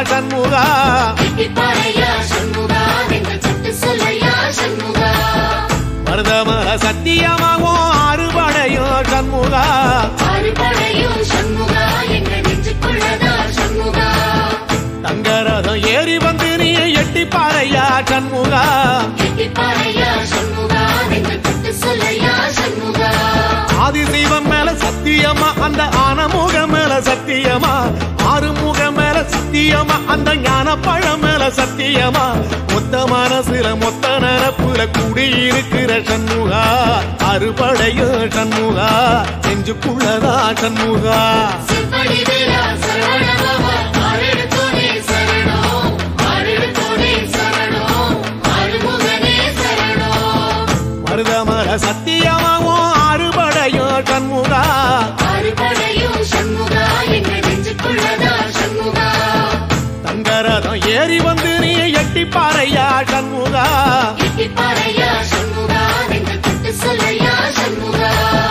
சண்முகா எட்டிப்பாறையா சண்முகா என்று தொட்டு சொல்லையா சண்முகா மருதமர சத்தியமாகும் அறுபடையோ சண்முகா அறுபடையும் சண்முகா எங்க நெஞ்சுக்குள்ளதா சண்முகா தங்கரதம் ஏறி வந்து நீ எட்டி பாறையா சண்முகா எட்டிப்பாறையா சண்முகா என்று தொட்டு சொல்லையா சண்முகா ஆதிசைவம் மேல சத்தியமா அந்த ஆனமுகம் மேல சத்தியமா ஆறுமுக மேல சத்தியமா அந்த ஞான பழம் மேல சத்தியமா மொத்த மனசுல மொத்த நரப்புல குடியிருக்கிற சண்முகா அறுபடையோ சண்முகா நெஞ்சுக்குள்ளதா சண்முகா செப்படி வீரா சரவண பவா ஆரெடுத்தோனே சரணம் ஆரெடுத்தோனே சரணம் ஆறுமுகனே சரணம் மருதமர சத்தியமாவும் அறுபடையோ சண்முகா அறுபடையும் சண்முகா எங்க நெஞ்சுக்குள்ளதா சண்முகா தங்கரதம் ஏறி வந்து நீ எட்டி பாறையா சண்முகா எட்டிப்பாறையா சண்முகா என்று தொட்டு சொல்லையா சண்முகா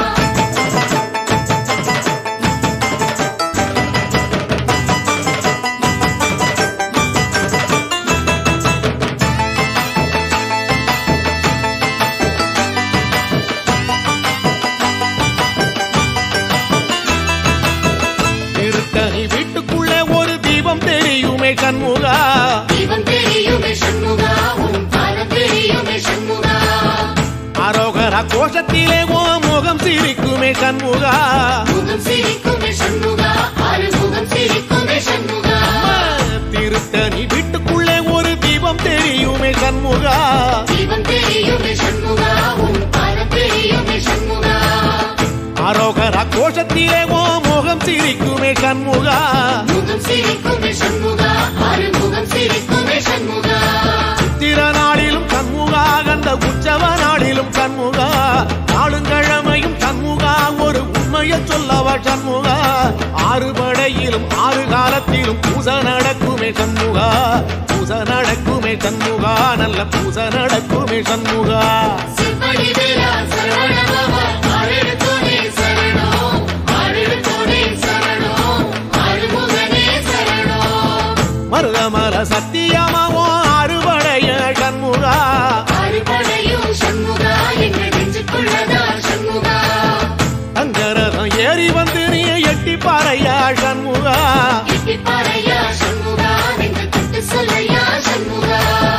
திருத்தணி வீட்டுக்குள்ளே ஒரு தீபம் தெரியுமே சண்முகா தீபம் தெரியுமே சண்முகா உன் பாதம் தெரியுமே சண்முகா அரோகர கோஷத்திலே ஓ முகம் சிரிக்குமே சண்முகா முகம் சிரிக்குமே சண்முகா ஆறு முகம் சிரிக்குமே சண்முகா திருத்தணி வீட்டுக்குள்ளே ஒரு தீபம் தெரியுமே சண்முகா தீபம் தெரியுமே சண்முகா உன் பாதம் தெரியுமே சண்முகா அரோகர கோஷத்திலே ஓ முகம் சிரிக்குமே சண்முகா முகம் சிரிக்குமே சண்முகா ஆறு முகம் சிரிக்குமே சண்முகா சித்திர நாளிலும் சண்முகா கந்த உற்சவ நாளிலும் சண்முகா நாளுங்கிழமையும் சண்முகா ஒரு உண்மையை சொல்லவா சண்முகா ஆறு படையிலும் ஆறு காலத்திலும் பூச நடக்குமே சண்முகா பூச நடக்குமே சண்முகா நல்ல பூச நடக்குமே சண்முகா செப்படி வீரா சரவண பவா ஆரெடுத்தோனே சரணம் ஆரெடுத்தோனே சரணம் ஆறுமுகனே சரணம் மருதமர சத்தியமாவோ அறுபடைய சண்முகா அறுபடையும் சண்முகா எங்க நெஞ்சுக்குள்ளதா சண்முகா தங்கரதம் ஏறி வந்து நீ எட்டி பாறையா சண்முகா எட்டிப்பாறையா சண்முகா என்று தொட்டு சொல்லையா சண்முகா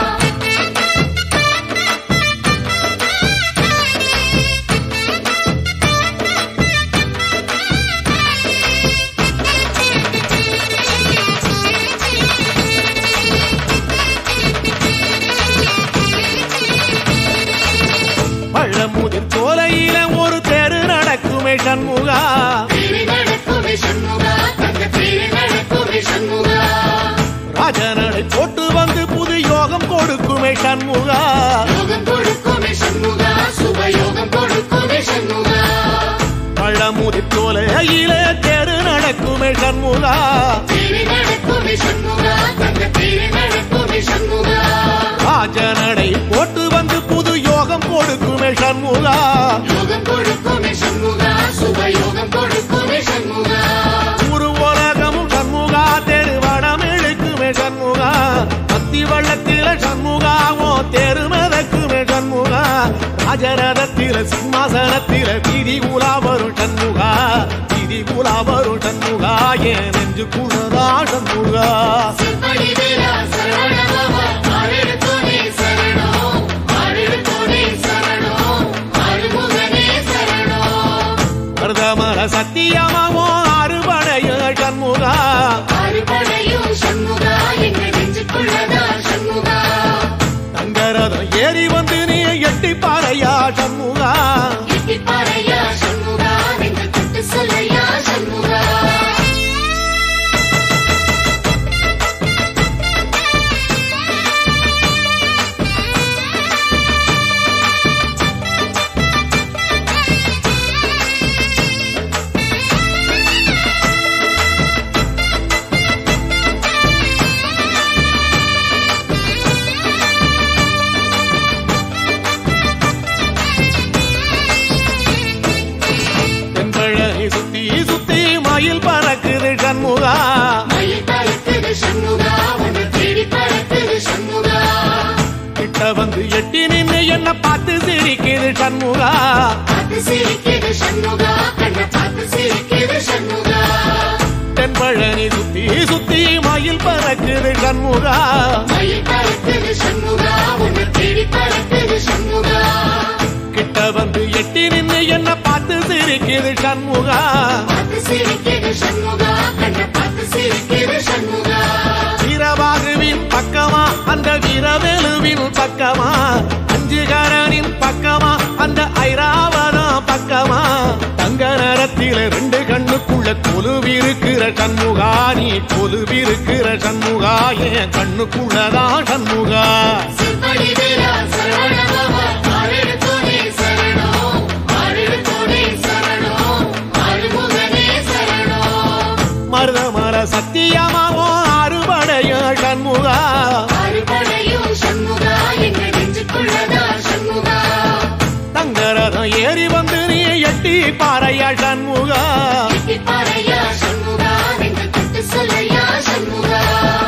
பழமுதிர் சோலையில ஒரு தெரு நடக்குமே சண்முகா தேவி நடக்குமே சண்முகா தங்க தேவி நடக்குமே சண்முகா ராஜனடை போட்டு வந்து புது யோகம் கொடுக்குமே சண்முகா யோகம் கொடுக்குமே சண்முகா சுபயோகம் கொடுக்குமே சண்முகா பழமுதிர் சோலையில தெரு நடக்குமே சண்முகா தேவி நடக்குமே சண்முகா தங்க தேவி நடக்குமே சண்முகா ராஜனடை போட்டு வந்து புது யோகம் கொடுக்குமே சண்முகா யோகம் கொடுக்குமே சண்முகா சுபயோகம் கொடுக்குமே சண்முகா ஒரு உலகமும் சண்முகா தெரு வடம் இழுக்குமே சண்முகா பத்தி வள்ளத்தில சண்முகா ஓ தெரு மதக்குமே சண்முகா ராஜரதத்தில சிம்மாசனத்தில வீதி உலா வரும் சண்முகா வீதி உலா வரும் சண்முகா என் நெஞ்சு குளதா சண்முகா செப்படி வீரா சரவண பவா ஆரெடுத்தோனே சரணம் ஆரெடுத்தோனே சரணம் ஆறுமுகனே சரணம் மருதமர சத்தியமாவோ அறுபடைய சண்முகா அறுபடையும் சண்முகா எங்க நெஞ்சுக்குள்ளதா சண்முகா தங்கரதம் ஏறி வந்து நீ எட்டி பாறையா சண்முகா எட்டிப்பாறையா சண்முகா என்று தொட்டு சொல்லையா சண்முகா என்ன பார்த்து சிரிக்குது சண்முகா பார்த்து சிரிக்குது சண்முகா கண்ணை பார்த்து சிரிக்குது சண்முகா தென்பழனி சுத்தி சுத்தி மயில் பறக்குது சண்முகா மயில் பறக்குது சண்முகா உன்னை தேடி பறக்குது சண்முகா கிட்ட வந்து எட்டி நின்னு என்ன பார்த்து சிரிக்குது சண்முகா பார்த்து சிரிக்குது சண்முகா கண்ணை பார்த்து சிரிக்குது சண்முகா வீரபாகுவின் பக்கமா அந்த வீரவேலுவின் பக்கமா அஞ்சுகரனின் பக்கமா அந்த ஐராவதம் பக்கமா தங்க நேரத்தில ரெண்டு கண்ணுக்குள்ள கொலுவிருக்கிற சண்முகா நீ கொலுவிருக்கிற சண்முகா என் கண்ணுக்குள்ளதான் சண்முகா சிற்படி வீரா சரவணபவா ஆறெடுத்தோனே சரணம் ஆறெடுத்தோனே சரணம் ஆறுமுகனே சரணம் மருத மர சத்தியமாவோ அறுபடைய சண்முகா அறுபடையும் சண்முகா எங்க நெஞ்சுக்குள்ளதா சண்முகா தங்கரதம் ஏறி வந்து நீ எட்டி பாறையா சண்முகா எட்டி பாறையா சண்முகா நெஞ்ச தொட்டு சொல்லையா சண்முகா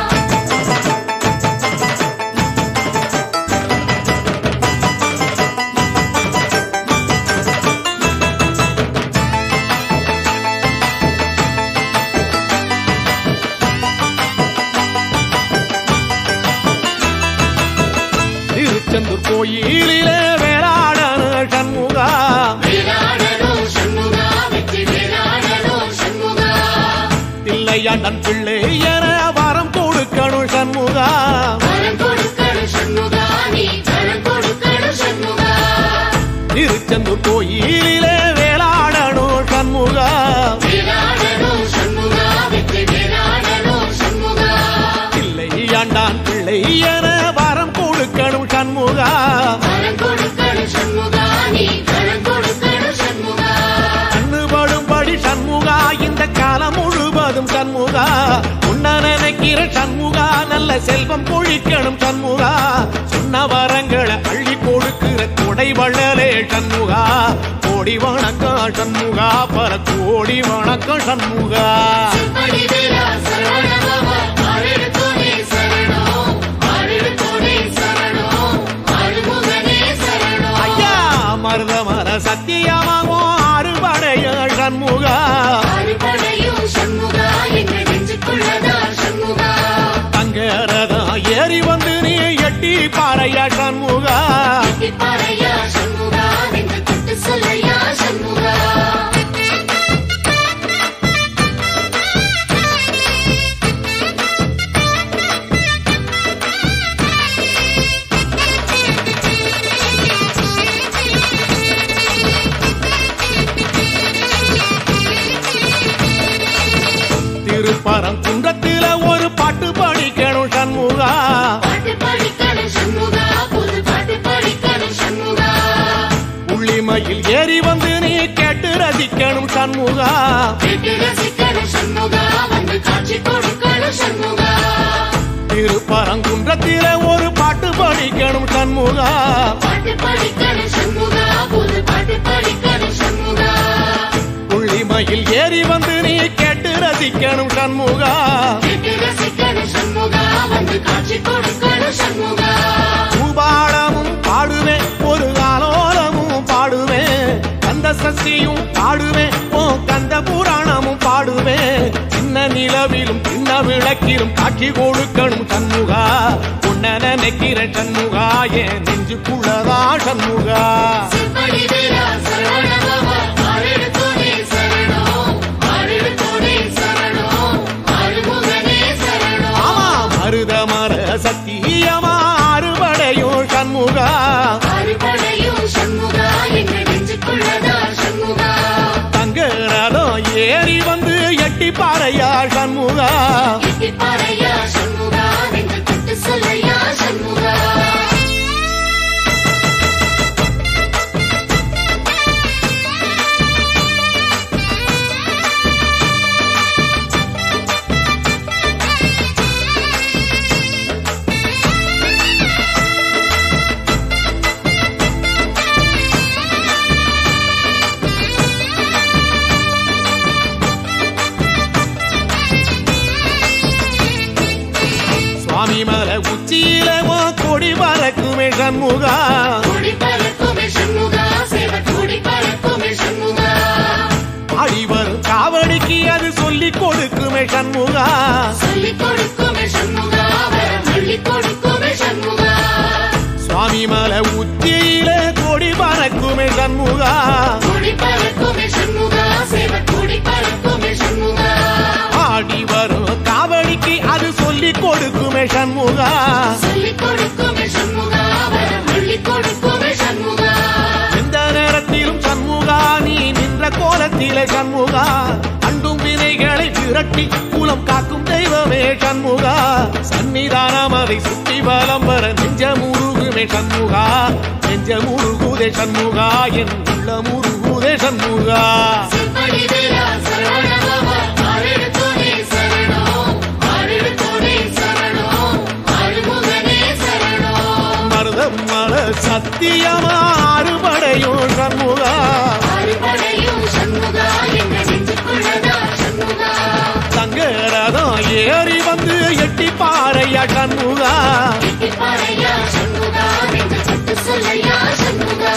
திருச்செந்தூர் கோயிலிலே வேளாடன சண்முகா வேளாடனும் சண்முகா வெற்றி வேளாடனும் சண்முகா தில்லையாண்டன் பிள்ளை என வரம் கொடுக்கணும் சண்முகா வரம் கொடுக்கணும் சண்முகா நீ வரம் கொடுக்கணும் சண்முகா திருச்செந்தூர் கோயிலிலே வேளாடணும் சண்முகா வேளாடனும் சண்முகா வெற்றி வேளாடனும் சண்முகா தில்லையாண்டான் பிள்ளை என வரம் கொடுக்கணும் சண்முகா வரம் கொடுக்கணும் சண்முகா நீ வரம் கொடுக்கணும் சண்முகா கண்ணுபடும்படி சண்முகா இந்த காலம் முழுவதும் சண்முகா உன்ன நினைக்கிற சண்முகா நல்ல செல்வம் பொழிக்கணும் சண்முகா சொன்ன வரங்களை அள்ளி கொடுக்கிற கொடை வள்ளலே சண்முகா கோடி வணக்கம் சண்முகா பல கோடி வணக்கம் சண்முகா சிற்படி வீரா சரவணபவா ஆறெடுத்தோனே சரணம் ஆறெடுத்தோனே சரணம் ஆறுமுகனே சரணம் ஐயா மருத மர சத்தியமாகும் அறுபடைய சண்முகா அறுபடையும் சண்முகா எங்க நெஞ்சுக்குள்ளதா சண்முகா தங்க ரதம் ஏறி வந்து நீ எட்டி பாறையா சண்முகா எட்டி பாறையா சண்முகா நெஞ்ச தொட்டு சொல்லையா சண்முகா திருப்பரம் குன்றத்தில ஒரு பாட்டு படிக்கணும் சண்முகா பாட்டு படிக்கணும் சண்முகா புது பாட்டு படிக்கணும் சண்முகா உள்ளிமையில் ஏறி வந்து நீ கேட்டு ரசிக்கணும் சண்முகா கேட்டு ரசிக்கணும் சண்முகா வந்து காட்சி கொடுக்கணும் சண்முகா திருப்பரங்குன்றத்தில ஒரு பாட்டு படிக்கணும் சண்முகா பாட்டு படிக்கணும் சண்முகா புது பாட்டு படிக்கணும் சண்முகா உள்ளிமையில் ஏறி வந்து நீ கேட்டு ரசிக்கணும் சண்முகா கேட்டு ரசிக்கணும் சண்முகா வந்து காட்சி கொடுக்கணும் சண்முகா பூபாடமும் பாடுவேன் ஒரு ஆலோலமும் பாடுவேன் கந்த சஷ்டியும் பாடுவேன் ஓ கந்த புராணமும் பாடுவேன் சின்ன நிலவிலும் சின்ன விளக்கிலும் காட்சி கொடுக்கணும் சண்முகா உன்ன நினைக்கிற சண்முகா என் நெஞ்சுக்குள்ளதா சண்முகா சிற்படி வீரா சரவணபவா ஆறெடுத்தோனே சரணம் ஆறெடுத்தோனே சரணம் ஆறுமுகனே சரணம் ஆமா மருத மர சத்தியமா அறுபடையும் சண்முகா அறுபடையும் சண்முகா எங்க நெஞ்சுக்குள்ளதா சண்முகா தங்க ரதம் ஏறி வந்து எட்டி பாறையா சண்முகா எட்டி பாறையா சண்முகா நெஞ்ச தொட்டு சொல்லையா சண்முகா சுவாமி மலை உச்சியில உன் கொடி பறக்குமே சண்முகா கொடி சண்முகா கூடி பறக்குமே சண்முகா சேவ கூடி பறக்குமே சண்முகா ஆடி வரும் காவடிக்கு அது சொல்லி கொடுக்குமே சண்முகா சொல்லிக் கொடுக்குமே சண்முகா வரம் அள்ளி கொடுக்குமே சண்முகா எந்த நேரத்திலும் சண்முகா நீ நின்ற கோலத்திலே சண்முகா அண்டும் வினைகளை விரட்டி குலம் காக்கும் தெய்வமே சண்முகா சன்னிதானம் அதை சுற்றி பலம் வர நெஞ்ச முருகுமே சண்முகா நெஞ்ச முருகுதே சண்முகா என் உள்ள முருகுதே சண்முகா செம்படி வீரா சரவணபவா ஆறெடுத்தோனே சரணம் ஆறெடுத்தோனே சரணம் ஆறுமுகனே சரணம் மருதம் மல சத்தியமா அறுபடையும் சண்முகா அறுபடையும் சண்முகா என்ற நெஞ்சுக்குள்ளதா சண்முகா சங்கரதம் ஏறி வந்து எட்டி பாறையா சண்முகா பாறையா சண்முகா நெஞ்சு சத்து சொல்லையா சண்முகா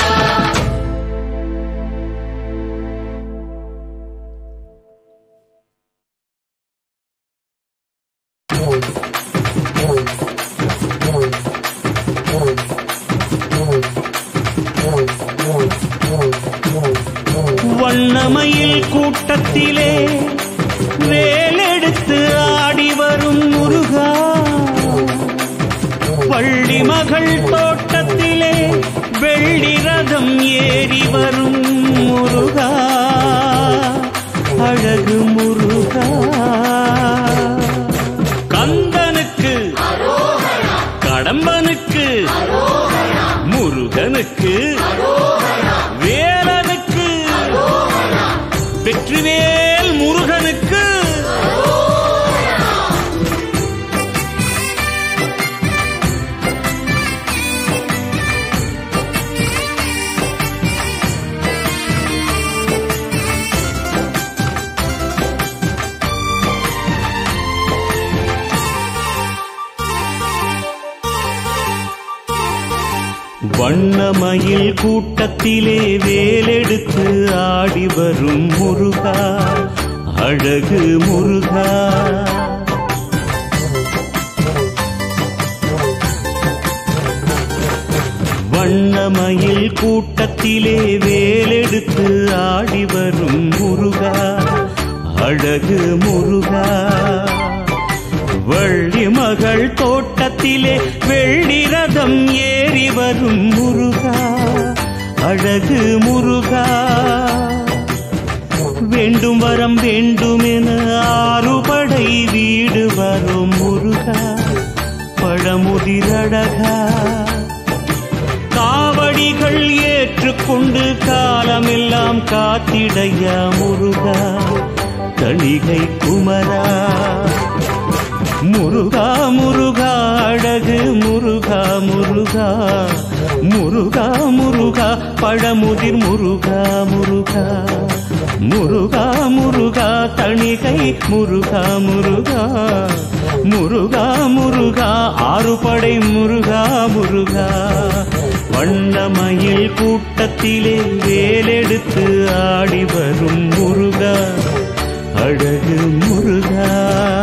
வண்ணமயில் கூட்டத்திலே வேலெடுத்து ஆடி வரும் முருகா வள்ளி மகள் தோட்டத்திலே வெள்ளி ரதம் ஏறி வரும் முருகா அழகு முருகா கந்தனுக்கு கடம்பனுக்கு முருகனுக்கு வேலனுக்கு வெற்றிவேல் முருகனுக்கு வண்ணமயில் கூட்டத்திலே வேலெடுத்து ஆடி வரும் முருகா அழகு முருகா வண்ணமயில் கூட்டத்திலே வேலெடுத்து ஆடி வரும் முருகா அழகு முருகா வள்ளி மகள் தோட்டத்திலே வெள்ளி ரதம் ஏறி வரும் முருகா அழகு முருகா வேண்டும் வரம் வேண்டுமென ஆறுபடை வீடு வரும் முருகா பழமுதிரழகா காவடிகள் ஏற்றுக்கொண்டு காலமெல்லாம் காத்திடையா முருகா தணிகை குமரா முருகா முருகா அழகு முருகா முருகா முருகா முருகா பழமுதிர் முருகா முருகா முருகா முருகா தணிகை முருகா முருகா முருகா முருகா ஆறுபடை முருகா முருகா வண்ணமயில் கூட்டத்திலே வேலெடுத்து ஆடி வரும் முருகா அழகு முருகா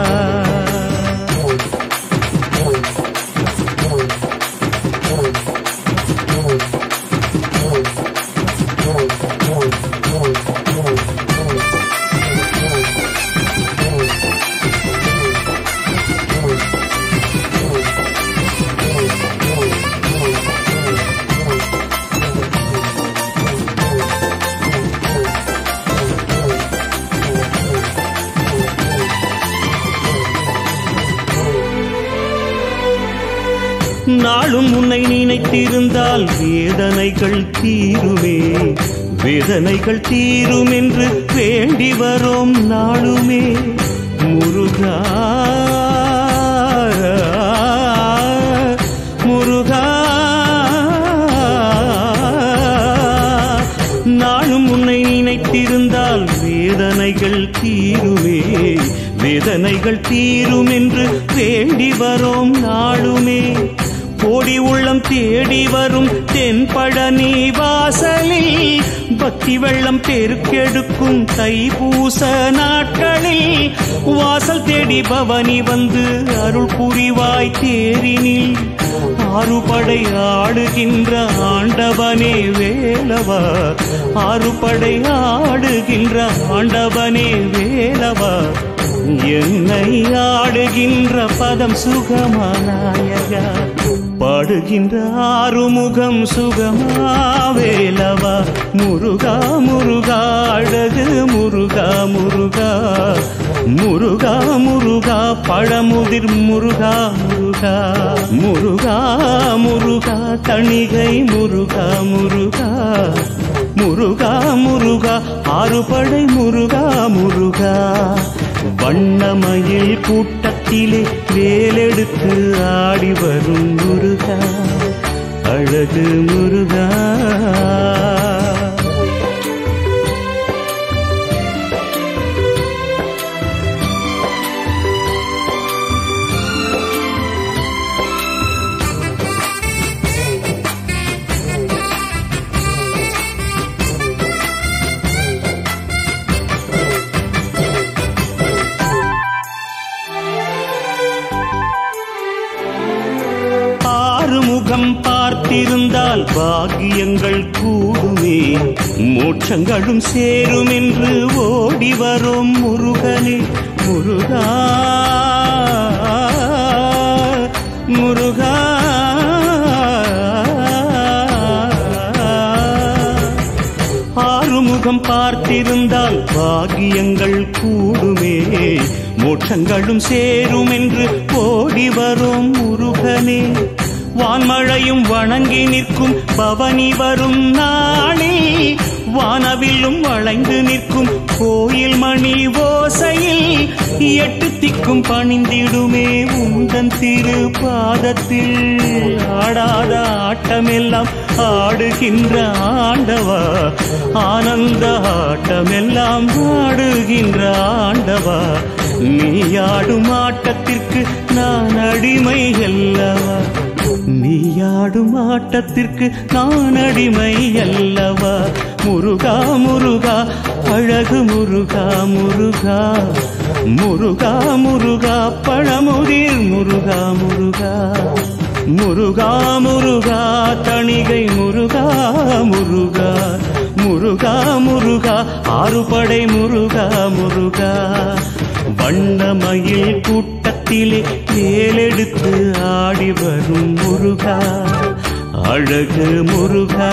நாளும் உன்னை நினைத்திருந்தால் வேதனைகள் தீருமே வேதனைகள் தீரும் என்று வேண்டி வரோம் நாளுமே முருகா முருகா நாளும் உன்னை நினைத்திருந்தால் வேதனைகள் தீருமே வேதனைகள் தீரும் என்று வேண்டி வரோம் நாளுமே கோடி உள்ளம் தேடி வரும் தென்பழனி வாசலில் பக்தி வெள்ளம் பெருக்கெடுக்கும் தைப்பூச நாட்களில் வாசல் தேடி பவனி வந்து அருள் புரிவாய் தேரினில் ஆறுபடை ஆடுகின்ற ஆண்டவனே வேலவா ஆறுபடை ஆடுகின்ற ஆண்டவனே வேலவா என்னை ஆடுகின்ற பதம் சுகமானாயகா பாடுகின்ற ஆறுமுகம் சுகமா வேலவா முருகா முருகா அழகு முருகா முருகா முருகா முருகா பழமுதிர் முருகா முருகா முருகா முருகா தணிகை முருகா முருகா முருகா முருகா ஆறுபடை முருகா முருகா வண்ணமயில் கூட்டத்திலே வேலெடுத்து ஆடி வரும் முருகா அழகு முருகா ஆறுமுகம் பார்த்திருந்தால் பாக்கியங்கள் கூடுமே மோட்சங்களும் சேரும் என்று ஓடி வரும் முருகனே முருகா முருகா ஆறுமுகம் பார்த்திருந்தால் பாக்கியங்கள் கூடுமே மோட்சங்களும் சேரும் என்று ஓடி வரும் முருகனே வான்மழையும் வணங்கி நிற்கும் பவனி வரும் நாளில் வானவில்லும் வளைந்து நிற்கும் கோயில் மணி ஓசையில் எட்டு திக்கும் பணிந்திடுமே உந்தன் திரு பாதத்தில் ஆடாத ஆட்டமெல்லாம் ஆடுகின்ற ஆண்டவா ஆனந்த ஆட்டமெல்லாம் ஆடுகின்ற ஆண்டவா நீ ஆடும் ஆட்டத்திற்கு நான் அடிமை அல்லவா நீயாடும் ஆட்டத்திற்கு நான் அடிமை அல்லவா முருகா முருகா அழகு முருகா முருகா முருகா முருகா பழமுதிர் முருகா முருகா முருகா முருகா தணிகை முருகா முருகா முருகா முருகா ஆறுபடை முருகா முருகா வண்ணமயில் கூட்டத்திலே மேலெடுத்து ஆடி வரும் முருகா அழகு முருகா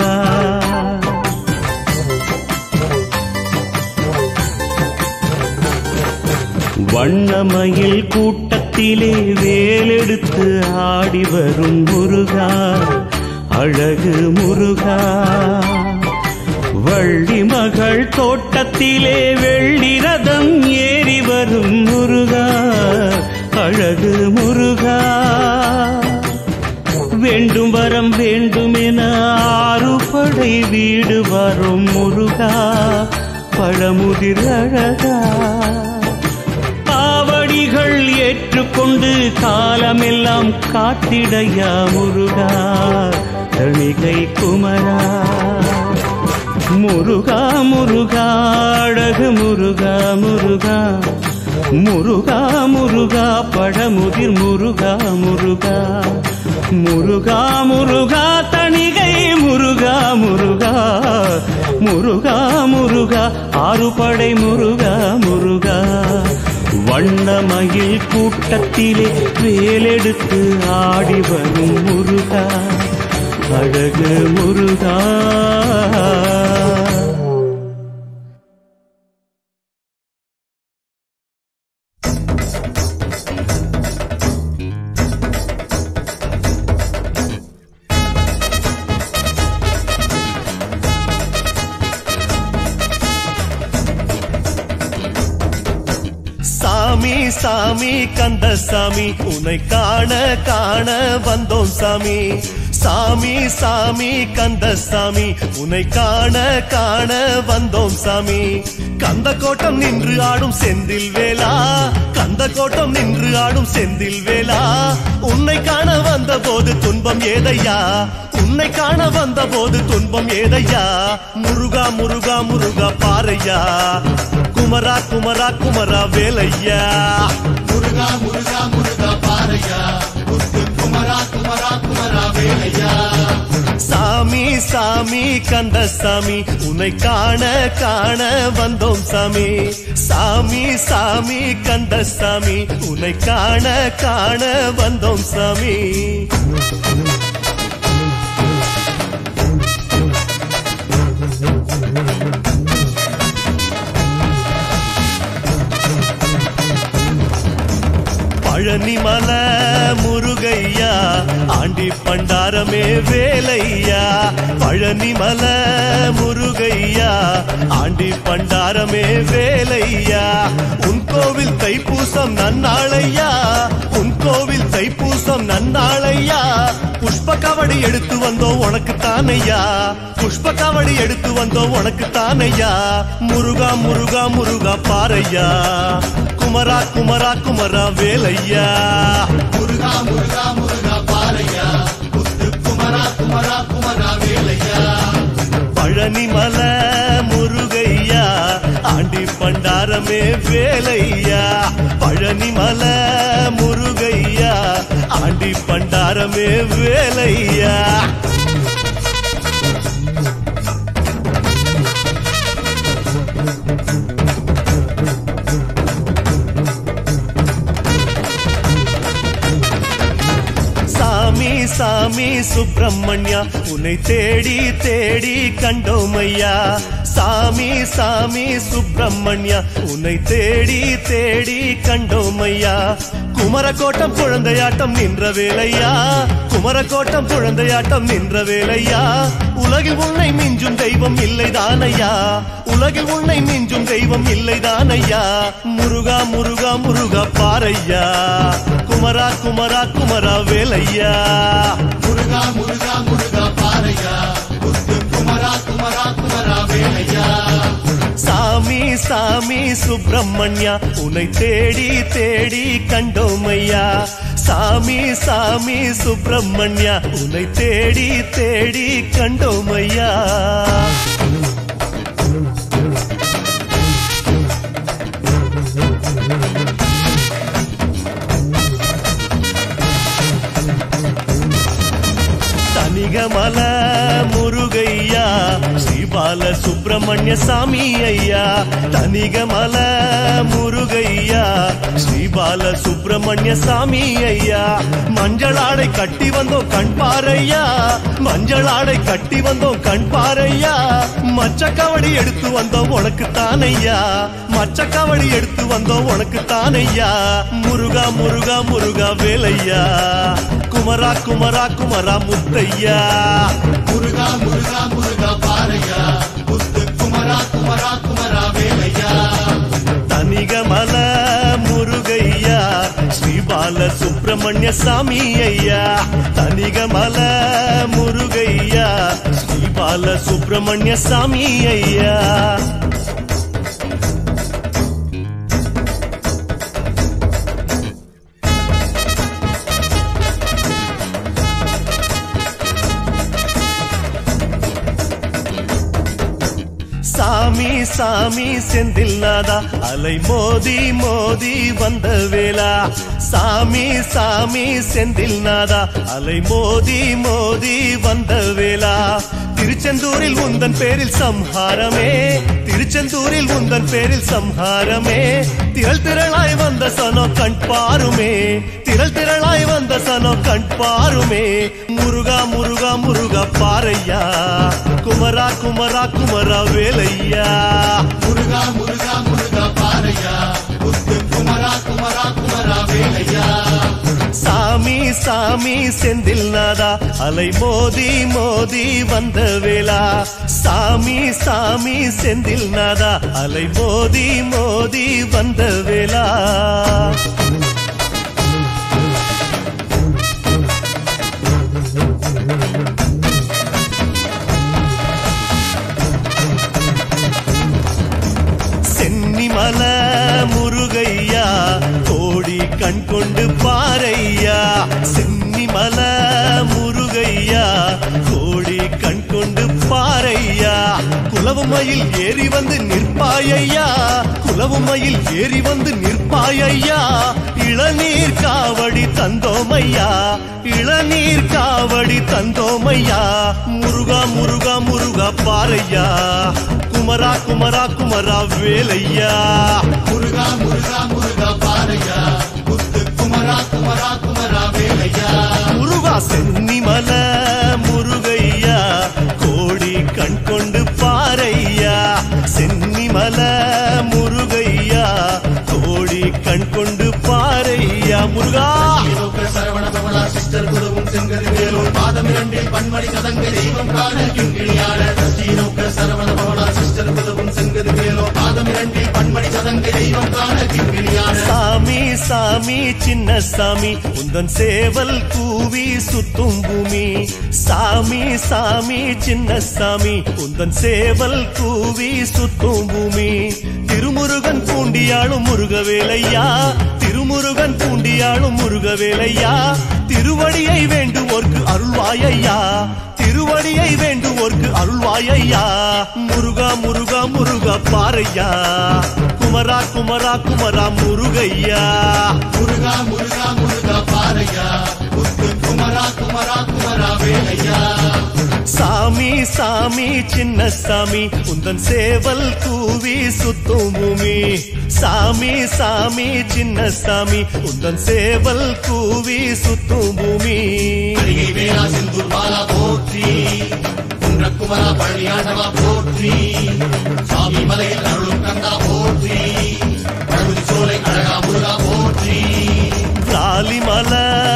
வண்ணமயில் கூட்டத்திலே வேலெடுத்து ஆடி வரும் முருகா அழகு முருகா வள்ளி மகள் தோட்டத்திலே வெள்ளி ரதம் ஏறி வரும் முருகா அழகு முருகா வேண்டும் வரம் வேண்டுமென ஆறுபடை வீடு வரும் முருகா பழமுதிர் அழகா ஆவடிகள் ஏற்றுக்கொண்டு காலமெல்லாம் காத்திடையா முருகா தணிகை குமரா முருகா முருகா அழகு முருகா முருகா முருகா முருகா பழமுதிர் முருகா முருகா முருகா முருகா தணிகை முருகா முருகா முருகா முருகா ஆறுபடை முருகா முருகா வண்ணமயில் கூட்டத்திலே வேலெடுத்து ஆடி வரும் முருகா அழகு முருகா சாமி சாமி கந்த சாமி உன்னை காண காண வந்தோம் சாமி சாமி சாமி கந்தசாமி உன்னை காண காண வந்தோம் சாமி கந்த கோட்டம் நின்று ஆடும் செந்தில் வேளா கந்த கோட்டம் நின்று ஆடும் செந்தில் வேளா உன்னை காண வந்த போது துன்பம் ஏதையா உன்னை காண வந்த போது துன்பம் ஏதையா முருகா முருகா முருகா பாறையா குமரா குமரா குமரா வேலையா முருகா முருகா முருகா பாறையா முத்து குமரா குமரா குமரா வேலையா சாமி சாமி கந்தசாமி உன்னை காண காண வந்தோம் சாமி சாமி சாமி கந்தசாமி உன்னை காண காண வந்தோம் சாமி பழனிமல முருகையா ஆண்டி பண்டாரமே வேலையா பழனிமல முருகையா ஆண்டி பண்டாரமே வேலையா உன் கோவில் தைப்பூசம் நன்னாளையா உன் கோவில் தைப்பூசம் நன்னாளையா புஷ்ப கவடி எடுத்து வந்தோம் உனக்கு தானையா புஷ்ப கவடி எடுத்து வந்தோம் உனக்கு தானையா முருகா முருகா முருகா பாறையா குமரா குமரா குமரா வேலையா முருகா முருகா முருகா பாறையா முத்து குமரா குமரா குமரா வேலையா பழனிமல முருகையா ஆண்டி பண்டாரமே வேலையா பழனிமல முருகையா ஆண்டி பண்டாரமே வேலையா சாமி சாமி சுப்பிரமணியா உன்னை தேடி தேடி கண்டோமையா சாமி சாமி சுப்பிரமணியா உன்னை தேடி தேடி கண்டோமையா குமரக்கோட்டம் குழந்தையாட்டம் நின்ற வேலையா குமரக்கோட்டம் குழந்தையாட்டம் நின்ற வேலையா உலகில் உன்னை மிஞ்சும் தெய்வம் இல்லைதானையா உலகில் உன்னை மிஞ்சும் தெய்வம் இல்லைதானையா முருகா முருகா முருகா பாறையா குமரா குமரா குமரா வேலையா முருகா முருகா முருகா பாறையா முத்து குமரா குமரா குமரா வேலையா சாமி சாமி சுப்பிரமணியா உன்னை தேடி தேடி கண்டோமையா சாமி சாமி சுப்பிரமணியா உன்னை தேடி தேடி கண்டோமையா தனிகமல முருகையா ஸ்ரீபால சுப்பிரமணிய சாமி ஐயா தனிகமல முருகையா ஸ்ரீபால சுப்பிரமணிய சாமி ஐயா மஞ்சளாடை கட்டி வந்தோம் கண் பாறையா மஞ்சளாடை கட்டி வந்தோம் கண் பாறையா மச்சக்கவடி எடுத்து வந்தோம் உனக்கு தானையா மச்சக்கவடி எடுத்து வந்தோம் உனக்கு தானையா முருகா முருகா முருகா வேலையா குமரா குமரா குமரா முத்தையா முருகா முருகா முருகா பாறையா முத்து குமரா குமரா குமரா வேலையா தனிகமல முருகையா ஸ்ரீபால சுப்பிரமணிய சாமி ஐயா தனிகமல முருகையா ஸ்ரீபால சுப்பிரமணிய சாமி ஐயா சாமி சாமி செந்தில் நாதா அலை மோதி மோதி வந்த வேளா சாமி சாமி செந்தில் நாதா அலை மோதி மோதி வந்த வேளா திருச்செந்தூரில் உந்தன் பேரில் சம்ஹாரமே திருச்செந்தூரில் உந்தன் பேரில் சம்ஹாரமே திரள் திரளாய் வந்த சனோ கண் பாருமே திரள் திரளாய் வந்த சனோ கண் பாருமே முருகா முருகா முருகா பாறையா குமரா குமரா குமரா வேலையா முருகா முருகா முருகா பாறையா முத்து குமரா குமரா குமரா வேலையா சாமி சாமி செந்தில் நாதா அலை மோதி மோதி வந்த வேளா சாமி சாமி செந்தில் நாதா அலை மோதி மோதி வந்த வேளா கொண்டு பாரையா சென்னிமல முருகையா கோடி கண் கொண்டு பாரையா குலவுமையில் ஏறி வந்து நிற்பாயையா குலவுமையில் ஏறி வந்து நிற்பாயையா இளநீர் காவடி தந்தோமையா இளநீர் காவடி தந்தோமையா முருகா முருகா முருகா பாரையா குமரா குமரா குமரா வேலையா முருகா முருகா முருகா பாரையா முத்து குமரா குமரா குமரா வேலையா முருகா சென்னிமல முருகையா கோடி கண் கொண்டு பாரையா சென்னிமல முருகையா கோடி கண் கொண்டு பாரையா முருகா ஈரோக்க சரவண பவளா சிஸ்டர் குருவும் செங்கது வேலூர் பாதம் இரண்டில் பன்மணி சதங்க தெய்வம் காண கிங்கிணியாட ஈரோக்க சரவண பவளா சிஸ்டர் குருவும் செங்கது வேலூர் பாதம் இரண்டில் பன்மணி சதங்க தெய்வம் காண கிங்கிணியாட சாமி சாமி சின்ன சாமி உந்தன் சேவல் கூவி சுத்தும் பூமி சாமி சாமி சின்ன சாமி உந்தன் சேவல் கூவி சுத்தும் பூமி திருமுருகன் பூண்டியாளும் முருகவேலையா திருமுருகன் பூண்டியாளும் முருகவேலையா திருவடியை வேண்டுவோர்க்கு அருள்வாயையா திருவடியை வேண்டுவோர்க்கு அருள்வாயையா முருகா முருகா முருகா பாரையா குமரா குமரா குமரா முருகையா முருகா முருகா முருகா பாரையா முத்து குமரா குமரா குமரா வேலையா சாமி சாமி சின்ன சாமி உந்தன் சேவல் கூவி சுத்தும் பூமி சாமி சாமி சின்ன சாமி உந்தன் சேவல் கூவி சுத்தும் பூமி அடிகை வேளா செந்தூர் பாலா போற்றி குன்ற குமரா பழனியாண்டவா போற்றி சாமி மலையில் அருளும் கந்தா போற்றி பழுதி சோலை அழகா முருகா போற்றி காலிமல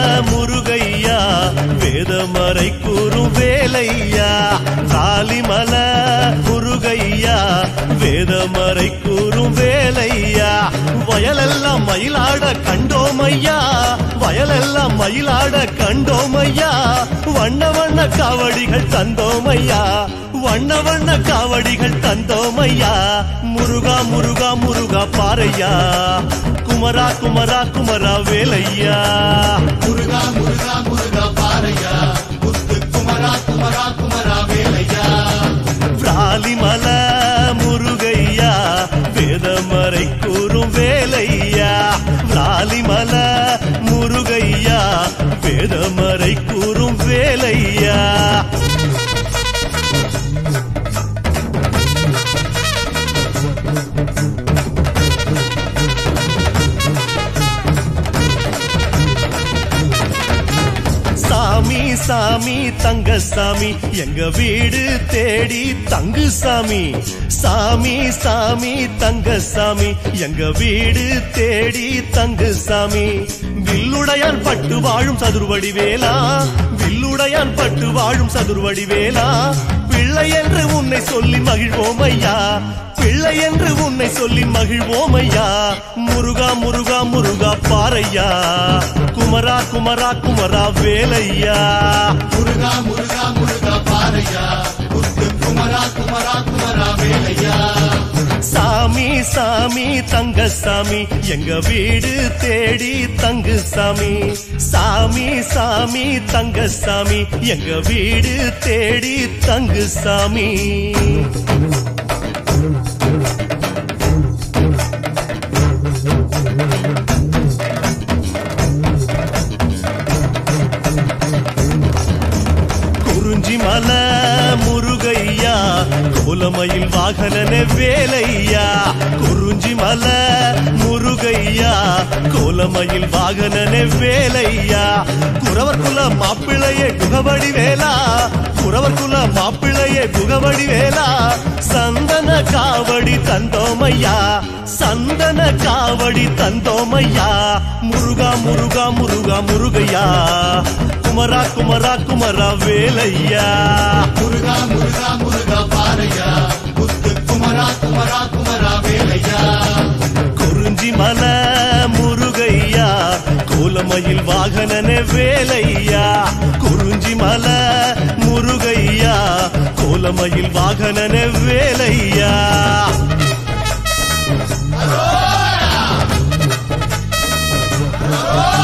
முருகையா வேதமறை கூறும் வேலையா காலிமல முருகையா வேதமறை கூறும் வேலையா வயலெல்லாம் மயிலாட கண்டோமையா வயலெல்லாம் மயிலாட கண்டோமையா வண்ண வண்ண காவடிகள் தந்தோமையா வண்ண வண்ண காவடிகள் தந்தோமையா முருகா முருகா முருகா பாரையா குமரா குமரா குமரா வேலையா முருகா முருகா முருகா பாரையா முத்து குமரா குமரா குமரா வேலையா பிராலிமல முருகையா வேதமறை கூறும் வேலையா பிராலிமல முருகையா வேதமறை கூறும் வேலையா சாமி சாமி தங்க சாமி எங்க வீடு தேடி தங்கு சாமி சாமி சாமி தங்க சாமி எங்க வீடு தேடி தங்கு சாமி வில்லுடையான் பட்டு வாழும் சதுர்வடி வேலா வில்லுடையான் பட்டு வாழும் சதுர்வடி வேலா பிள்ளை என்று உன்னை சொல்லி மகிழ்வோம் ஐயா பிள்ளை என்று உன்னை சொல்லி மகிழ்வோம் ஐயா முருகா முருகா முருகா பாரையா குமரா குமரா குமரா வேலையா முருகா முருகா முருகா பாரையா முத்து குமரா குமரா குமரா வேலையா சாமி சாமி தங்க சாமி எங்க வீடு தேடி தங்கு சாமி சாமி சாமி தங்க சாமி எங்க வீடு தேடி தங்கு சாமி குறிஞ்சி மல முருகையா கோலமயில் வாகனனே வேலையா குறிஞ்சி மல முருகையா கோலமயில் வாகனனே வேலையா குறவர் குல மாப்பிள்ளையே குகவடி வேலா குறவர் குல மாப்பிள்ளையே குகவடி வேலா சந்தன காவடி தந்தோமையா சந்தன காவடி தந்தோமையா முருகா முருகா முருகா முருகையா குமரா குமரா குமரா வேலையா முருகா முருகா முருகா பாரையா முத்து குமரா குமரா குமரா வேலையா குறிஞ்சி மல முருகையா கோலமயில் வாகனனே வேலையா குறிஞ்சி மல முருகையா கோலமயில் வாகனனே வேலையா அரோரா!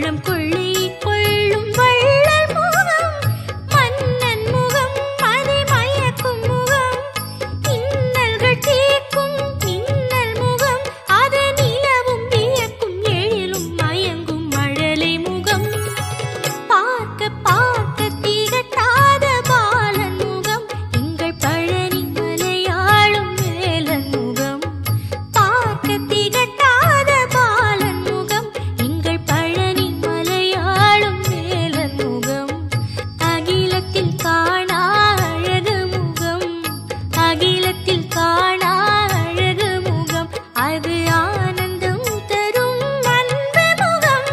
உள்ளம் கொள்ளை கொள்ளும் வள்ளல் முகம் மன்னன் முகம் மதி மயக்கும் முகம் இன்னல்கள் தீர்க்கும் மின்னல் முகம் அது நிலவும் வியக்கும் எழிலும் மயங்கும் மழலை முகம் பார்க்க பார்க்க திகட்டாத பாலன் முகம் எங்கள் பழனி மலையாளும் வேலன் முகம் பார்க்க திகட்டாத பாலன் முகம் எங்கள் பழனி மலையாளும் வேலன் முகம் அகிலத்தில் காணா அழகு முகம் அகிலத்தில் காணா அழகு முகம் அது ஆனந்தம் தரும் அன்பு முகம்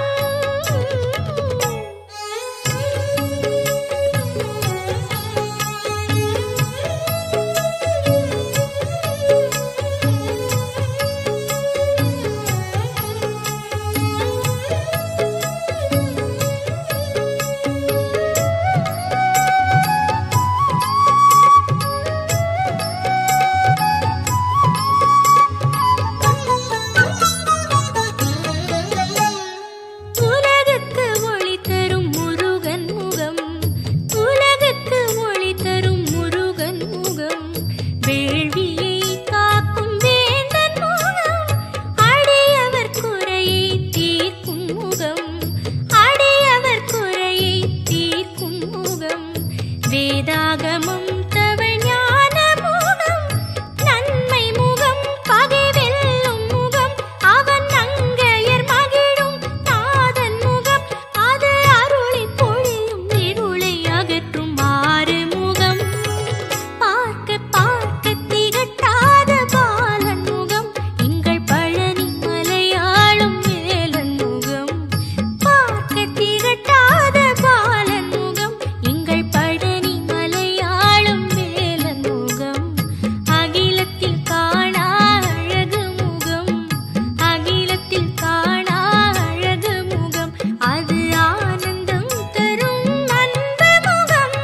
உலகுக்கு ஒளி தரும் முருகன் முகம் உலகுக்கு ஒளி தரும் முருகன் முகம் வேள்வியை காக்கும் வேந்தன் முகம் அடியவர் குறையை தீர்க்கும் முகம் அடியவர் குறையை தீர்க்கும் முகம் வேதாகமம் தவழ் ஞான முகம் நன்மை முகம் பகை வெல்லும் முகம் அவன் நங்கையர் மகிழும் நாதன் முகம் அது அருளை பொழியும் இருளை அகற்றும் ஆறு முகம் பார்க்க பார்க்க திகட்டாத பாலன் முகம் எங்கள் பழனி மலையாளும் வேலன் முகம் பார்க்க திகட்டாத பாலன் முகம் எங்கள் பழனி மலையாளும் வேலன் முகம் அகிலத்தில் காணா அழகு முகம் அகிலத்தில் காணா அழகு முகம் அது ஆனந்தம் தரும் அன்பு முகம்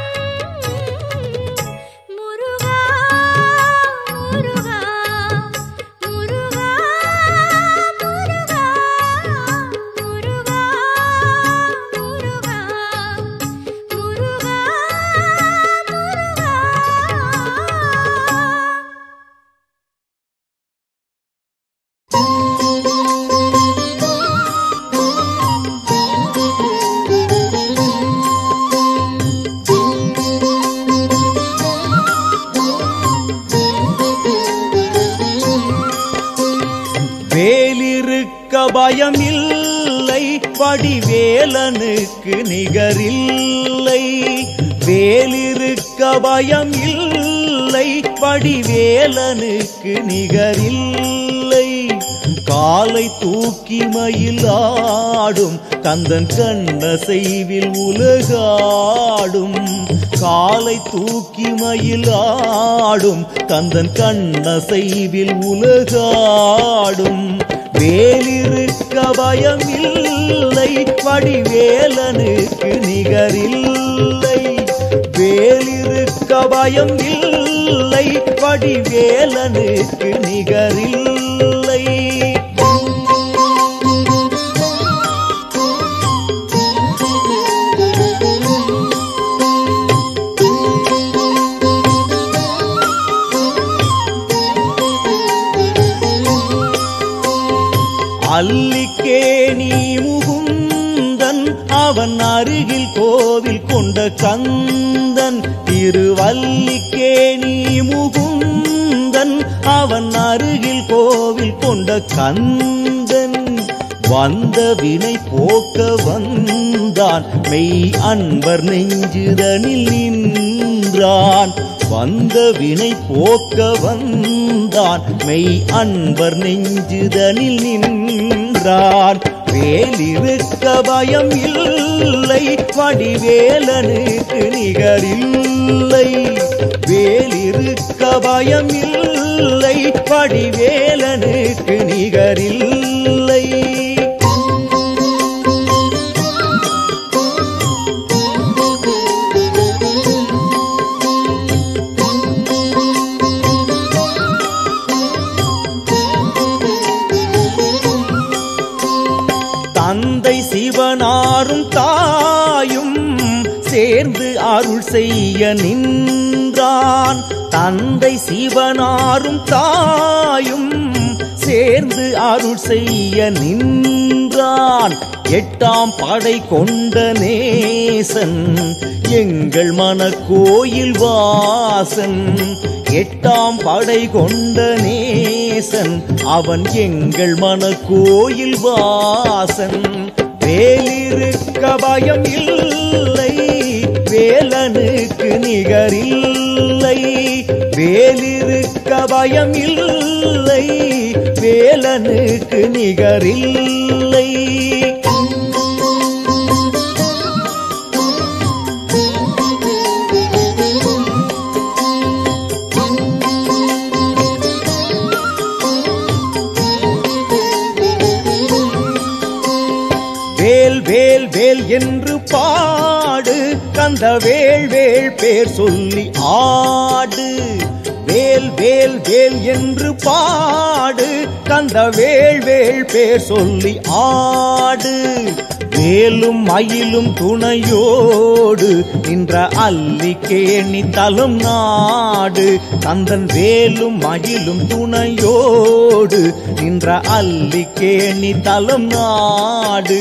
முருகா முருகா முருகா முருகா முருகா முருகா முருகா முருகா வேலிருக்க பயமில்லை வடிவேலனுக்கு நிகரில்லை வேலிருக்க பயமில்லை வடிவேலனுக்கு நிகரில்லை காலை தூக்கி மயிலாடும் கந்தன் கண்ண செய்வில் உலகாடும் காலை தூக்கி மயிலாடும் கந்தன் கண்ண செய்வில் உலகாடும் வேலிருக்க பயமில்லை வடிவேலனுக்கு நிகரில்லை வேலிருக்க பயம் இல்லை வடிவேலனுக்கு நிகரில்லை அல்லிக்கேணி முகுந்தன் அவன் அருகில் கோவில் கொண்ட கந்தன் திருவல்லிக்கேணி முகுந்தன் அவன் அருகில் கோவில் கொண்ட கந்தன் வந்த வினை போக்க வந்தான் மெய் அன்பர் நெஞ்சுதனில் நின்றான் வந்த வினை போக்க வந்தான் மெய் அன்பர் நெஞ்சுதனில் நின்றான் வேலிருக்க பயம் இல்லை வடிவேலனுக்கு நிகரில்லை வேலிருக்க பயம் இல்லை வடிவேலனுக்கு நிகரில்லை தந்தை சிவனா சிவனாரும் தாயும் சேர்ந்து அருள் செய்ய நின்றான் தந்தை சிவனாரும் தாயும் சேர்ந்து அருள் செய்ய நின்றான் எட்டாம் படை கொண்ட நேசன் எங்கள் மனக்கோயில் வாசன் எட்டாம் படை கொண்ட நேசன் அவன் எங்கள் மனக்கோயில் வாசன் வேலிருக்க பயம் இல்லை வேலனுக்கு நிகரில்லை வேலிருக்க பயம் இல்லை வேலனுக்கு நிகரில்லை வேல் வேல் வேல் என்று பாடு கந்த வேள் வேள் பேர் சொல்லி ஆடு வேல் வேல் வேல் என்று பாடு கந்த வேள் வேள் பேர் சொல்லி ஆடு வேலும் மயிலும் துணையோடு நின்ற அல்லிக்கேணி தலும் நாடு கந்தன் வேலும் மயிலும் துணையோடு நின்ற அல்லிக்கேணி தலும் நாடு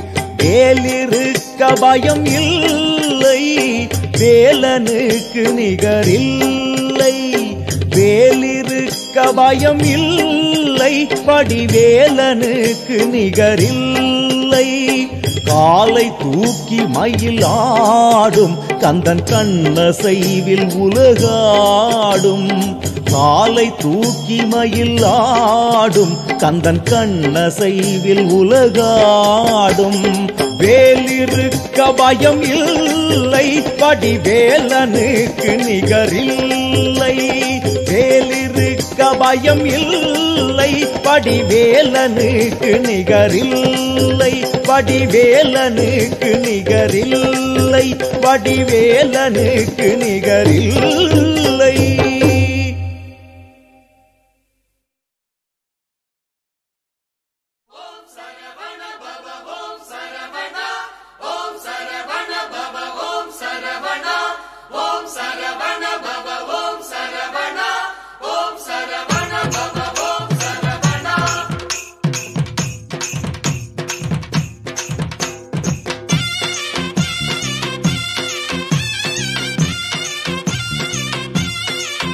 வேலிருக்க பயம் இல்லை வேலனுக்கு நிகரில்லை வேலிருக்க பயம் இல்லை படிவேலனுக்கு நிகரில்லை காலை தூக்கி மயில் ஆடும் கந்தன் கண்ணசைவில் உலகாடும் காலை தூக்கி மயில் ஆடும் கந்தன் கண்ணசைவில் உலகாடும் வேலிருக்க பயம் இல்லை படிவேலனுக்கு நிகரில்லை வேலிருக்க பயம் இல்லை படிவேலனுக்கு நிகரில்லை வடிவேலனுக்கு நிகரில்லை வடிவேலனுக்கு நிகரில்லை ஆ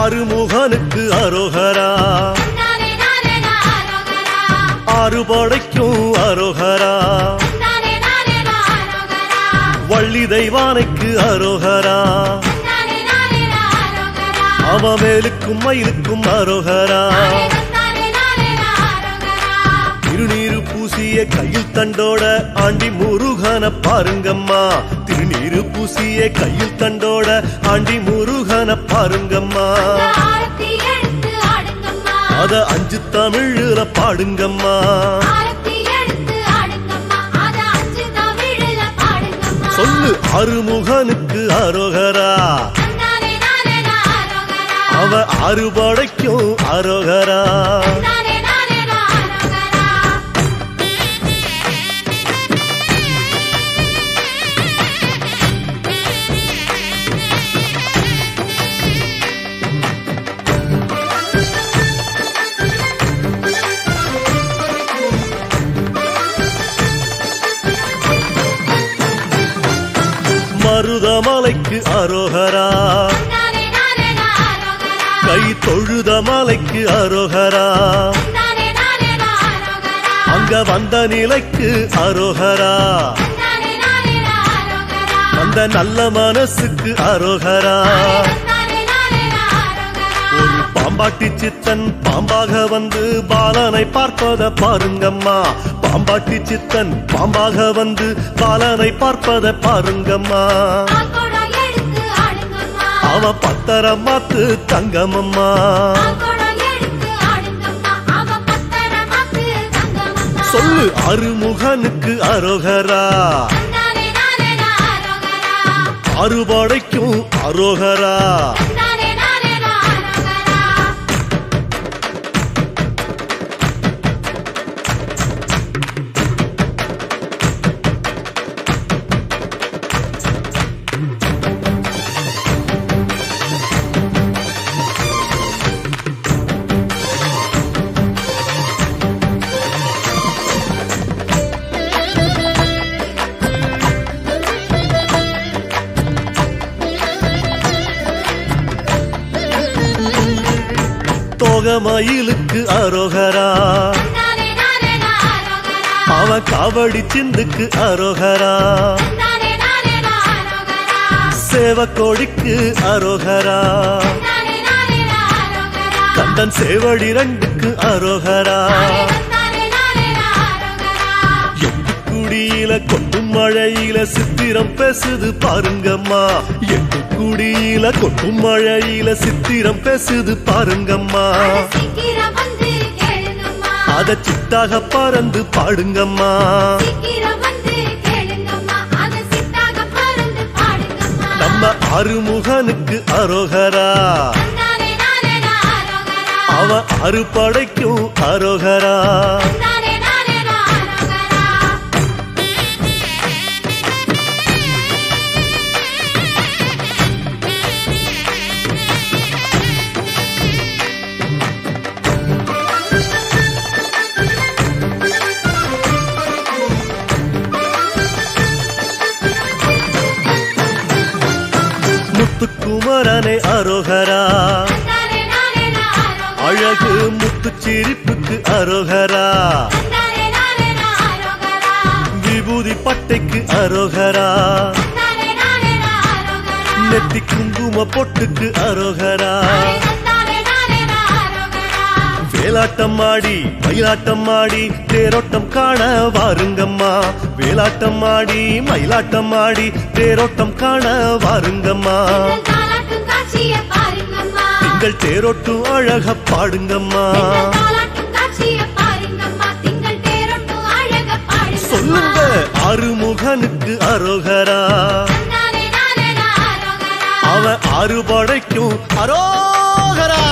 ஆறுமுகனுக்கு அரோகரா நானே நானே நாரோகரா ஆறுபடைக்கும் அரோகரா நானே நானே நாரோகரா வள்ளி தெய்வானைக்கு அரோகரா நானே நானே நாரோகரா அவ மேலுக்கும் மயிலுக்கும் அரோகரா நானே நானே நாரோகரா திருநீரு பூசிய கையில் தண்டோட ஆண்டி முருகன பாருங்கம்மா திருநீரு பூசிய கையில் தண்டோட ஆண்டி முருகன பாருங்கம்மா ஆரத்தி எடுத்து ஆடுங்கம்மா அத அஞ்சு தமிழ்ல பாடுங்கம்மா ஆரத்தி எடுத்து ஆடுங்கம்மா அத அஞ்சு தமிழ்ல பாடுங்கம்மா சொல்லு அருமுகனுக்கு அரோகரா நானே நானே நாரோகரா அவ அறுபடைக்கும் அரோகரா நானே நானே நாரோகரா மருதமலைக்கு அரோகரா நானே நானே நாரோகரா கை தொழுத மலைக்கு அரோகரா நானே நானே நாரோகரா அங்க வந்த நிலைக்கு அரோகரா நானே நானே நாரோகரா அந்த நல்ல மனசுக்கு அரோகரா நானே நானே நாரோகரா ஒரு பாம்பாட்டி சித்தன் பாம்பாக வந்து பாலனை பார்ப்பத பாருங்கம்மா பாம்பாட்டி சித்தன் பாம்பாக வந்து பாலனை பார்ப்பத பாருங்கம்மா ஆகோடம் எடுத்து ஆடுங்கம்மா அவ பத்தரம் மாத்து தங்கமம்மா ஆகோடம் எடுத்து ஆடுங்கம்மா அவ பத்தரமாக்கு தங்கம்மா சொல்லு அருமுகனுக்கு அரோகரா நானே நானே நாரோகரா அறுபடைக்கும் அரோகரா நானே நானே நாரோகரா தோகமயிலுக்கு அரோகரா நானே நானே நாரோகரா அவன் காவடி சிந்துக்கு அரோகரா நானே நானே நாரோகரா சேவக்கோழிக்கு அரோகரா நானே நானே நாரோகரா கந்தன் சேவடி ரெண்டுக்கு அரோகரா நானே நானே நாரோகரா எட்டு குடியில கொட்டும் மழையில சித்திரம் பேசுது பாருங்கம்மா எட்டு குடியில கொட்டும் மழையில சித்திரம் பேசுது பாருங்கம்மா சீக்கிரம் வந்து கேளுங்கம்மா அத சித்தாக பறந்து பாடுங்கம்மா சீக்கிரம் வந்து கேளுங்கம்மா அத சித்தாக பறந்து பாடுங்கம்மா நம்ம அருமுகனுக்கு அரோகரா நானே நானே நாரோகரா அவ அறுபடைக்கும் அரோகரா நானே நானே நாரோகரா முத்துக்குமரனே அரோகரா நானே நானே நாரோகரா அழகு முத்து சிரிப்புக்கு அரோகரா நானே நானே நாரோகரா விபூதி பட்டைக்கு அரோகரா நானே நானே நாரோகரா நெத்தி குங்கும பொட்டுக்கு அரோகரா நானே நானே நாரோகரா வேலாட்டம் ஆடி மயிலாட்டம் ஆடி தேரோட்டம் காண வாருங்கம்மா வேலாட்டம் ஆடி மயிலாட்டம் ஆடி தேரோட்டம் காண வாருங்கம்மா தாலாட்டும் காட்சிய பாருங்கம்மா திங்கள் தேரோட்டும் அழக பாடுங்கம்மா தாலாட்டும் காட்சிய பாருங்கம்மா திங்கள் தேரட்டும் அழக பாடுங்கம்மா சொல்லுங்க அருமுகனுக்கு அரோகரா நானே நானே நாரோகரா அவன் அறுபடைக்கும் அரோகரா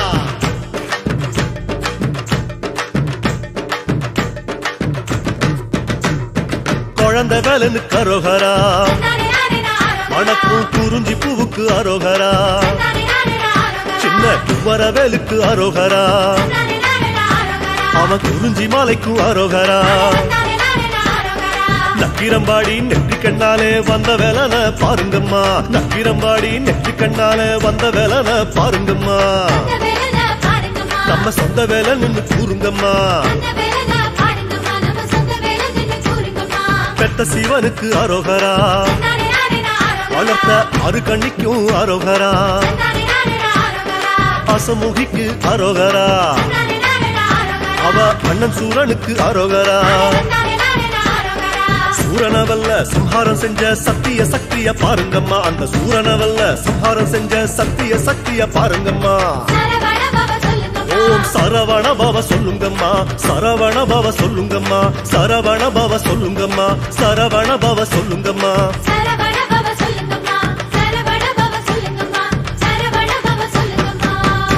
குழந்தை வேலனுக்கு அரோகரா நானே நானே நாரோகரா வணக்கம் குறிஞ்சி பூவுக்கு அரோகரா நானே நானே நாரோகரா சின்ன குவரவேலுக்கு அரோகரா நானே நானே நாரோகரா அவன் குறிஞ்சி மாலைக்கும் அரோகரா நானே நானே நாரோகரா நக்கிரம்பாடி நெற்றி கண்ணாலே வந்த வேலன பாருங்கம்மா நக்கிரம்பாடி நெற்றி கண்ணாலே வந்த வேலன பாருங்கம்மா அந்த வேலன பாருங்கம்மா நம்ம சொந்த வேலை நின்னு கூறுங்கம்மா அந்த வேலன பாருங்கம்மா நம்ம சொந்த வேலை நின்னு கூறுங்கம்மா பெத்த சிவனுக்கு அரோகரா நானே நானே நாரகரா வளர்த்த அரு கண்ணிக்கும் அரோகரா நானே நானே நாரகரா அசமுகிக்கு அரோகரா நானே நானே நாரகரா அவ அண்ணன் சூரனுக்கு அரோகரா நானே நானே நாரகரா சூரனவல்ல சம்ஹாரம் செஞ்ச சத்திய சக்திய பாருங்கம்மா அந்த சூரனவல்ல சம்ஹாரம் செஞ்ச சத்திய சக்திய பாருங்கம்மா சரவண பவ சொல்லுங்கம்மா ஓம் சரவண பவ சொல்லுங்கம்மா சரவண பவ சொல்லுங்கம்மா சரவண பவ சொல்லுங்கம்மா சரவண பவ சொல்லுங்கம்மா சரவண பவ சொல்லுங்கம்மா சரவண பவ சொல்லுங்கம்மா சரவண பவ சொல்லுங்கம்மா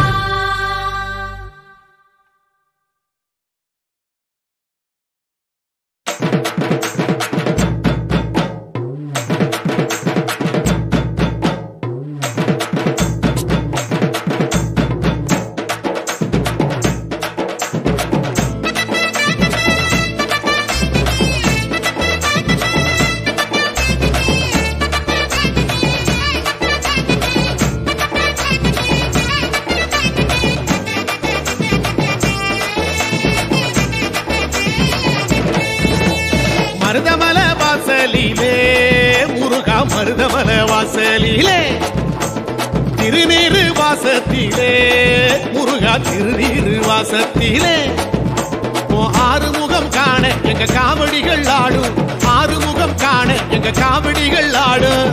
மருதமல வாசலிலே முருகா மருதமல வாசலிலே திருநீரு வாசத்திலே முருகா திருநீரு வாசத்திலே உன் ஆறுமுகம் காண எங்க காவடிகள் ஆடும் ஆறுமுகம் காண எங்க காவடிகள் ஆடும்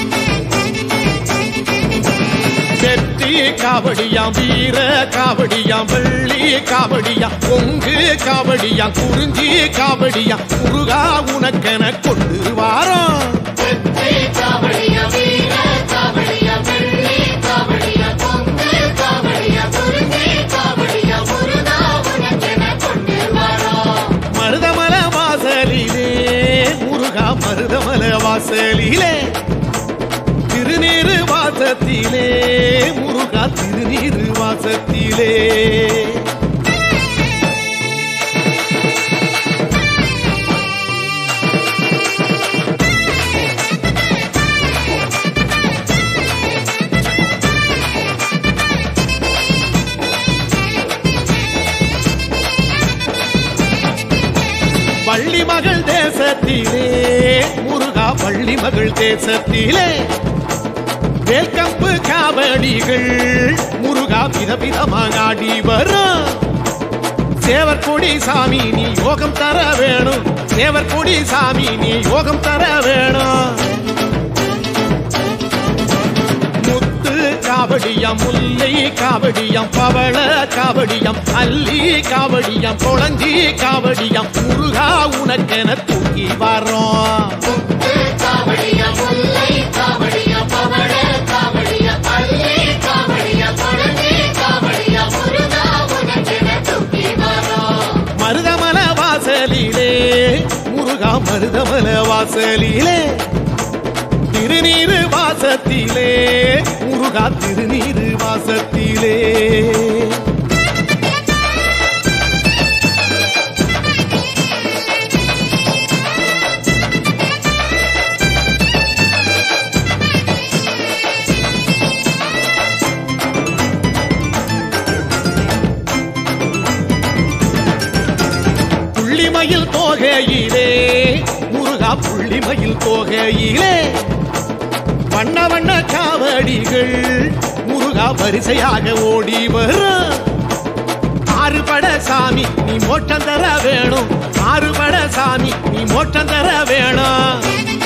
வெற்றி காவடியாம் வீர காவடியாம் வெள்ளி காவடியாம் பொங்கு காவடியாம் குறிஞ்சி காவடியாம் முருகா உனக்கென கொண்டு வாரோம் மருதமல வாசலிலே முருகா மருதமல வாசலிலே திருநீரு வாசத்திலே முருகா திருநீரு வாசத்திலே வள்ளி மகள் தேசத்திலே முருகா வள்ளி மகள் தேசத்திலே வேல்கம்பு காவடிகள் முருகா விதவிதமாக ஆடி வரும் சேவர் கொடி சாமி நீ யோகம் தர வேணும் சேவர் கொடி சாமி நீ யோகம் தர வேணும் முத்து காவடியாம் முல்லை காவடியாம் பவள காவடியாம் அல்லி காவடியாம் குளஞ்சி காவடியாம் முருகா உனக்கென தூக்கி வரோம் மருதமல வாசலிலே முருகா மருதமல வாசலிலே திருநீரு வாசத்திலே முருகா திருநீரு வாசத்திலே புள்ளிமயில் தோகையிலே முருகா புள்ளிமயில் தோகையிலே வண்ண வண்ண காவடிகள் முருகா வரிசையாக ஓடி வரும் ஆறுபட சாமி நீ மோட்டம் தர வேணும் ஆறுபட சாமி நீ மோட்டம் தர வேணும்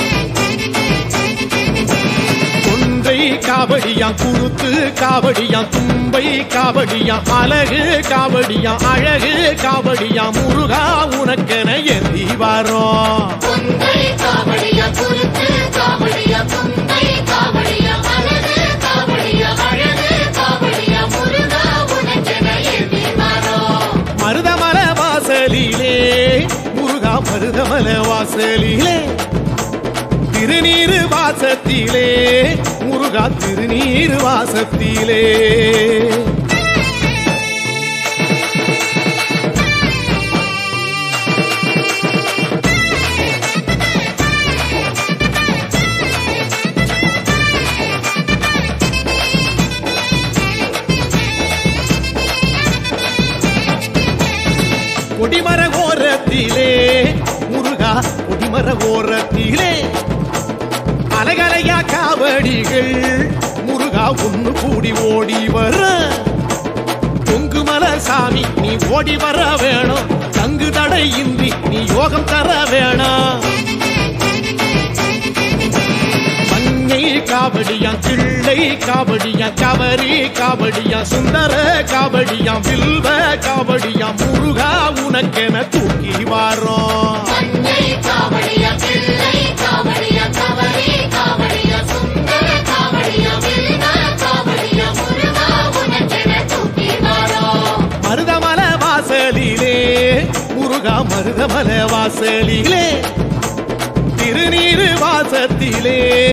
கொன்றை காவடியாம் குருத்து காவடியாம் தும்பை காவடியாம் அழகு காவடியாம் அழகு காவடியாம் முருகா உனக்கென ஏந்தி வரோம் மருதமல வாசலிலே முருகா மருதமல வாசலிலே திருநீரு வாசத்திலே முருகா திருநீரு வாசத்திலே ஓரத்திலே அலகலையா காவடிகள் முருகா ஒண்ணு கூடி ஓடி வர பொங்குமல சாமி நீ ஓடி வர வேணும் தங்கு தடை இன்றி நீ யோகம் தர வேணாம் மஞ்சை காவடியா கிள்ளை காவடியா கவரி காவடியா சுந்தர காவடியா வில்வ காவடியா முருகா உனக்கென தூக்கி வாரோம் மஞ்சை காவடியா பிள்ளை காவடியா கவரி காவடியா சுந்தர காவடியா வில்வ காவடியா முருகா உனக்கென தூக்கி வாரோம் மருதமல வாசலிலே முருகா மருதமல வாசலிலே திருநீரு வாசத்திலே